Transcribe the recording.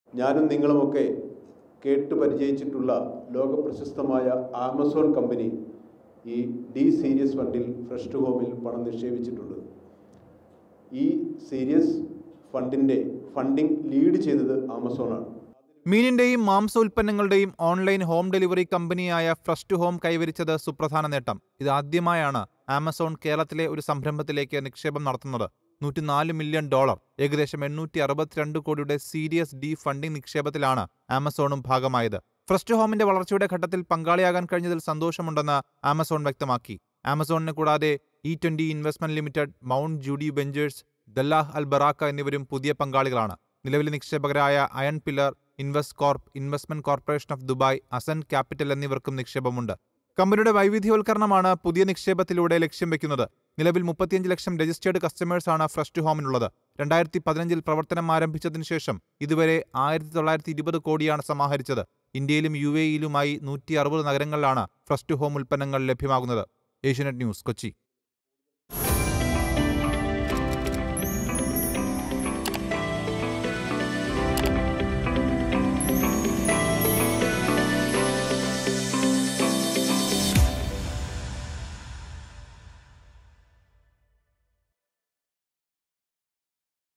ഞാനും നിങ്ങളുമൊക്കെ കേട്ട് പരിചയിച്ചിട്ടുള്ള ലോകപ്രശസ്തമായ ആമസോൺ കമ്പനി ഈ ഡി സീരീസ് ഫണ്ടിൽ ഫ്രഷ് ടു ഹോമിൽ പണം നിക്ഷേപിച്ചിട്ടുണ്ട് ഈ സീരീസ് ഫണ്ടിൻ്റെ ഫണ്ടിംഗ് ലീഡ് ചെയ്തത് ആമസോണാണ് മീനിന്റെയും മാംസ ഉൽപ്പന്നങ്ങളുടെയും ഓൺലൈൻ ഹോം ഡെലിവറി കമ്പനിയായ ഫ്രഷ് ടു ഹോം കൈവരിച്ചത് സുപ്രധാന നേട്ടം ഇതാദ്യമായാണ് ആമസോൺ കേരളത്തിലെ ഒരു സംരംഭത്തിലേക്ക് നിക്ഷേപം നടത്തുന്നത് നൂറ്റിനാല് മില്യൺ ഡോളർ ഏകദേശം എണ്ണൂറ്റി അറുപത്തിരണ്ട് കോടിയുടെ സീരിയസ് ഡി ഫണ്ടിംഗ് നിക്ഷേപത്തിലാണ് ആമസോണും ഭാഗമായത് ഫ്രസ്റ്റ് ഹോമിന്റെ വളർച്ചയുടെ ഘട്ടത്തിൽ പങ്കാളിയാകാൻ കഴിഞ്ഞതിൽ സന്തോഷമുണ്ടെന്ന് ആമസോൺ വ്യക്തമാക്കി ആമസോണിനെ കൂടാതെ E twenty investment limited Mount Judy ventures Dallah Al Baraka എന്നിവരും പുതിയ പങ്കാളികളാണ് നിലവിലെ നിക്ഷേപകരായ iron pillar invest corp investment corporation of Dubai അസൻ ക്യാപിറ്റൽ എന്നിവർക്കും നിക്ഷേപമുണ്ട് കമ്പനിയുടെ വൈവിധ്യവൽക്കരണമാണ് പുതിയ നിക്ഷേപത്തിലൂടെ ലക്ഷ്യം വെക്കുന്നത് നിലവിൽ മുപ്പത്തിയഞ്ച് ലക്ഷം രജിസ്റ്റേർഡ് കസ്റ്റമേഴ്സാണ് ഫ്രസ്റ്റ് ഹോമിനുള്ളത് രണ്ടായിരത്തി പതിനഞ്ചിൽ പ്രവർത്തനം ആരംഭിച്ചതിനു ശേഷം ഇതുവരെ ആയിരത്തി തൊള്ളായിരത്തി ഇരുപത് കോടിയാണ് സമാഹരിച്ചത് ഇന്ത്യയിലും യു എ ഇയിലുമായി നൂറ്റി അറുപത് നഗരങ്ങളിലാണ് ഫ്രസ്റ്റ് ഹോം ഉൽപ്പന്നങ്ങൾ ലഭ്യമാകുന്നത് ഏഷ്യനെറ്റ് ന്യൂസ് കൊച്ചി